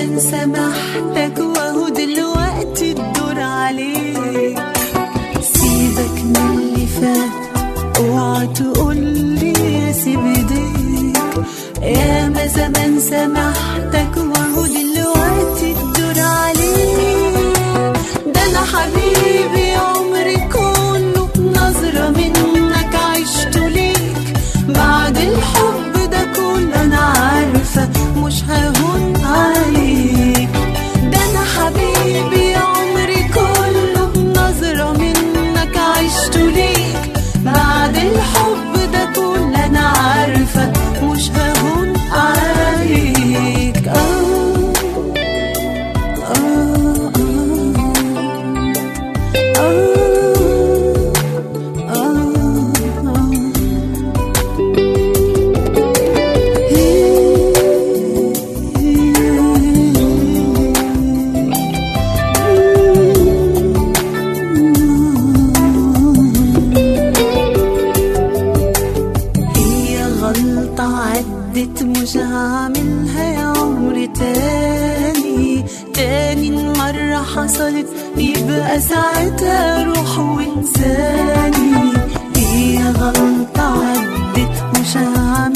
زمان سامحتك وهو دلوقتي الدور عليك سيبك من اللي فات اوعى تقولي يا سيب ايديك يا ما زمان سامحتك وهو دلوقتي الدور عليك ده انا حبيبي عمري كله نظرة منك عشته ليك بعد الحب ده كله انا عارفة مش ههون عليك ده انا حبيبي عمري كله نظرة منك عشته ليك بعد الحب ده كله انا عارفة مش ههون عليك آه آه آه آه آه هي غلطة عدت مش هعملها يا عمري تاني تاني مرة حصلت يبقى ساعتها روح وانساني هي غلطة عدت مش هعملها